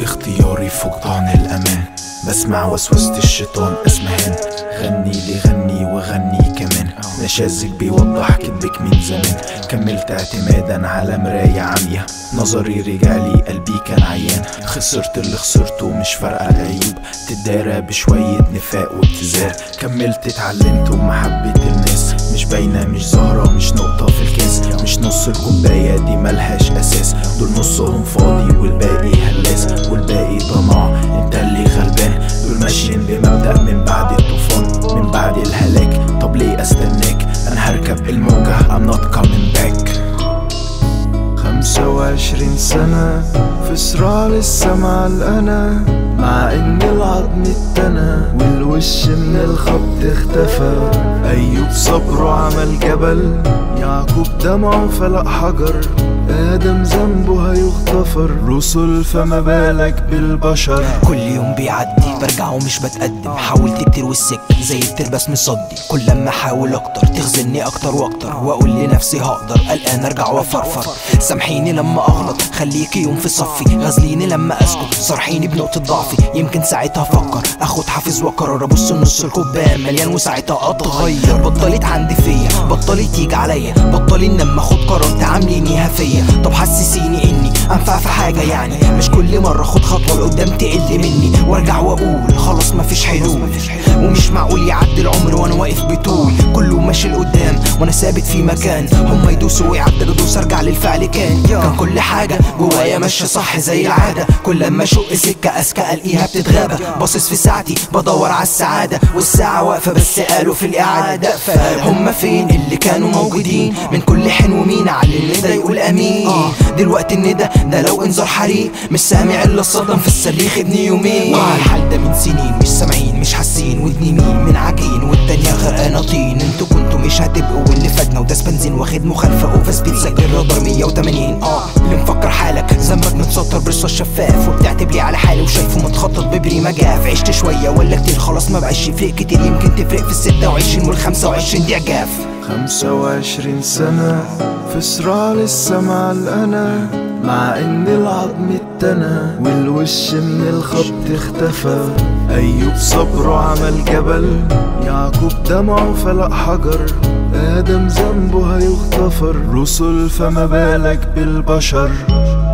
اختياري فقدان الأمان بسمع وسوسة الشيطان أسمهان غني لي غني وغني كمان نشازك بيوضح كدبك من زمان كملت اعتمادا على مراية عمية نظري رجع لي قلبي كان عيان خسرت اللي خسرته مش فارقة العيوب تدارى بشوية نفاق وابتذال كملت اتعلمت ومحبة الناس مش باينة مش ظاهرة مش نقطة في الكاس مش نص الكوباية دي ملهاش أساس دول نصهم فاضي والباقي هلاس والباقي طمع انت اللي غلبان دول ماشيين بمبدأ من بعد الطوفان من بعد الهلاك طب ليه استناك انا هركب الموجة I'm not coming back خمسة وعشرين سنة في صراع للسمع الأنا مع إن العظم اتنى والوش من الخبط اختفى أيوب صبره عمل جبل يعقوب دمعه فلق حجر آدم ذنبه هيغتفر رسل فما بالك بالبشر كل يوم بيعدي برجع ومش بتقدم حاولت كتير والسك زي الترباس مصدي كل لما احاول اكتر تخزني اكتر واكتر واقول لنفسي هقدر قلقان ارجع وافرفر سامحيني لما اغلط خليكي يوم في صفي غزليني لما اسكت صرحيني بنقطة ضعفي يمكن ساعتها افكر اخد حافز واقرر ابص نص الكوبايه مليان وساعتها اتغير بطلت عندي فيا بطلت تيجي عليا بطلي لما اخد قرار تعاملينيها فيا طب حسسيني اني انفع في حاجه يعني مش كل مره اخد خطوه لقدام تقل مني وارجع واقول خلاص مفيش حلول ومش معقول يعدي العمر وانا واقف بطول كله ماشي لقدام وانا ثابت في مكان هما يدوسوا ويعدلوا دوس ارجع للفعل كان كان كل حاجه جوايا ماشيه صح زي العاده كل لما اشق سكه اذكى الاقيها بتتغابى باصص في ساعتي بدور على السعاده والساعه واقفه بس قالوا في الاعاده فهم فين اللي كانوا موجودين من كل حين ومين على الندى يقول امين دلوقتي الندى ده لو انذار حريق مش سامع الا الصدم في الصريخ ابني يومين الحال ده من سنين مش سامعين مش حاسين ودني مين من عجين والتانية غرقانة طين انتوا كنتوا مش هتبقوا واللي فاتنا وداس بنزين واخد مخالفة اوفر سبيد سجل رادار 180 اه اللي مفكر حالك ذنبك متسطر برصاص شفاف وبتعتب لي على حالي وشايفه متخطط ببريمة جاف عشت شوية ولا كتير خلاص ما بقاش يفرق كتير يمكن تفرق في الستة وعشرين والخمسة وعشرين دي عجاف خمسة وعشرين سنة في صراع للسمع الأنا مع إن العظم اتنى والوش من الخبط اختفى أيوب صبره عمل جبل يعقوب دمعه فلق حجر آدم ذنبه هيغتفر رسل فما بالك بالبشر